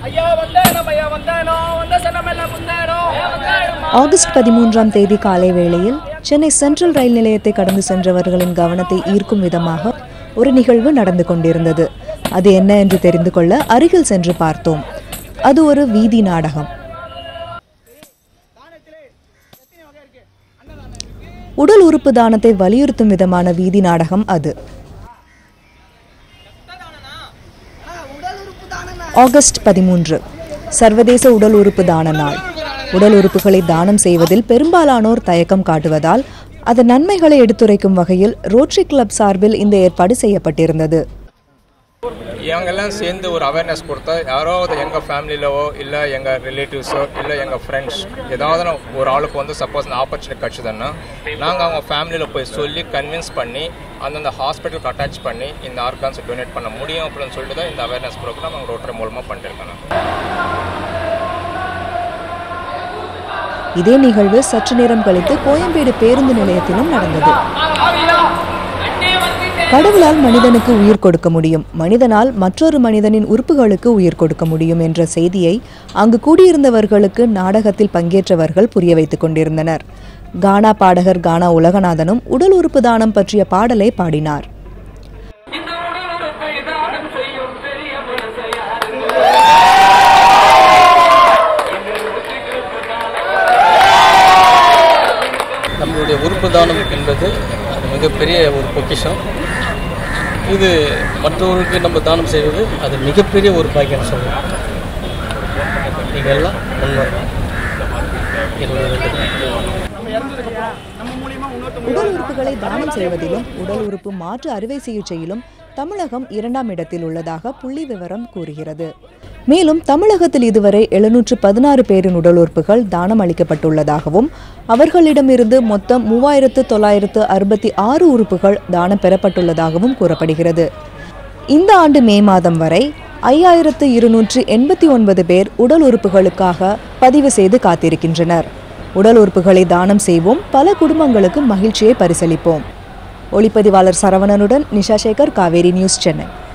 August பதிமூன்றாம் தேதி காலை வேளையில் சென்னை சென்ட்ரல் ரயில் நிலையத்தை கடந்து சென்றவர்களின் கவனத்தை ஈர்க்கும் விதமாக ஒரு நிகழ்வு நடந்து கொண்டிருந்தது அது என்ன என்று தெரிந்து கொள்ள அருகில் சென்று பார்த்தோம் அது ஒரு வீதி நாடகம் உடல் உறுப்பு தானத்தை வலியுறுத்தும் விதமான வீதி நாடகம் அது ஆகஸ்ட் பதிமூன்று சர்வதேச உடல் உறுப்பு தான நாள் உடல் உறுப்புகளை தானம் செய்வதில் பெரும்பாலானோர் தயக்கம் காட்டுவதால் அதன் நன்மைகளை எடுத்துரைக்கும் வகையில் ரோட்டரி கிளப் சார்பில் இந்த ஏற்பாடு செய்யப்பட்டிருந்தது இவங்கெல்லாம் சேர்ந்து ஒரு அவேர்னஸ் கொடுத்தா யாரோ எங்கள் ஃபேமிலியிலவோ இல்லை எங்கள் ரிலேட்டிவ்ஸோ இல்லை எங்கள் ஃப்ரெண்ட்ஸ் ஏதாவது ஒரு ஆளுக்கு வந்து சப்போஸ் இந்த ஆப்பர்ச்சுனிட்டி கிடச்சிதுன்னா நாங்கள் அவங்க ஃபேமிலியில் போய் சொல்லி கன்வின்ஸ் பண்ணி அந்தந்த ஹாஸ்பிட்டலுக்கு அட்டாச் பண்ணி இந்த ஆர்கான்ஸை டொனேட் பண்ண முடியும் அப்படின்னு சொல்லிட்டு தான் இந்த அவேர்னஸ் ப்ரோக்ராம் நாங்கள் ரோட்டரி மூலமாக பண்ணிருக்கோம் இதே நிகழ்வு சற்று நேரம் கழித்து கோயம்பேடு பேருந்து நிலையத்திலும் நடந்தது கடவுளால் மனிதனுக்கு உயிர் கொடுக்க முடியும் மனிதனால் மற்றொரு மனிதனின் உறுப்புகளுக்கு உயிர் கொடுக்க முடியும் என்ற செய்தியை அங்கு கூடியிருந்தவர்களுக்கு நாடகத்தில் பங்கேற்றவர்கள் புரிய வைத்துக் கொண்டிருந்தனர் கானா பாடகர் கானா உலகநாதனும் உடல் உறுப்பு தானம் பற்றிய பாடலை பாடினார் நம்மளுடைய உறுப்பு தானம் என்பது அது மிகப்பெரிய ஒரு பொக்கிஷம் இது மற்றவர்களுக்கு நம்ம தானம் செய்வது அது மிகப்பெரிய ஒரு பாக்கியம் சொல்லலாம் நீங்கள் எல்லாம் முன்வரணும் என்னுடைய வேண்டுகோள். உடல் உறுப்புகளை தானம் செய்வதிலும் உடல் உறுப்பு மாற்று அறுவை சிகிச்சையிலும் தமிழகம் இரண்டாம் இடத்தில் உள்ளதாக புள்ளி விவரம் கூறுகிறது மேலும் தமிழகத்தில் இதுவரை எழுநூற்று பதினாறு பேரின் உடல் உறுப்புகள் தானம் அளிக்கப்பட்டுள்ளதாகவும் அவர்களிடமிருந்து மொத்தம் மூவாயிரத்து தொள்ளாயிரத்து அறுபத்தி ஆறு உறுப்புகள் தானம் பெறப்பட்டுள்ளதாகவும் கூறப்படுகிறது இந்த ஆண்டு மே மாதம் வரை ஐயாயிரத்து இருநூற்று எண்பத்தி ஒன்பது பேர் உடல் உறுப்புகளுக்காக பதிவு செய்து காத்திருக்கின்றனர் உடல் உறுப்புகளை தானம் செய்வோம் பல குடும்பங்களுக்கு மகிழ்ச்சியை பரிசளிப்போம் ஒளிப்பதிவாளர் சரவணனுடன் நிஷா சேகர் காவேரி நியூஸ் சென்னை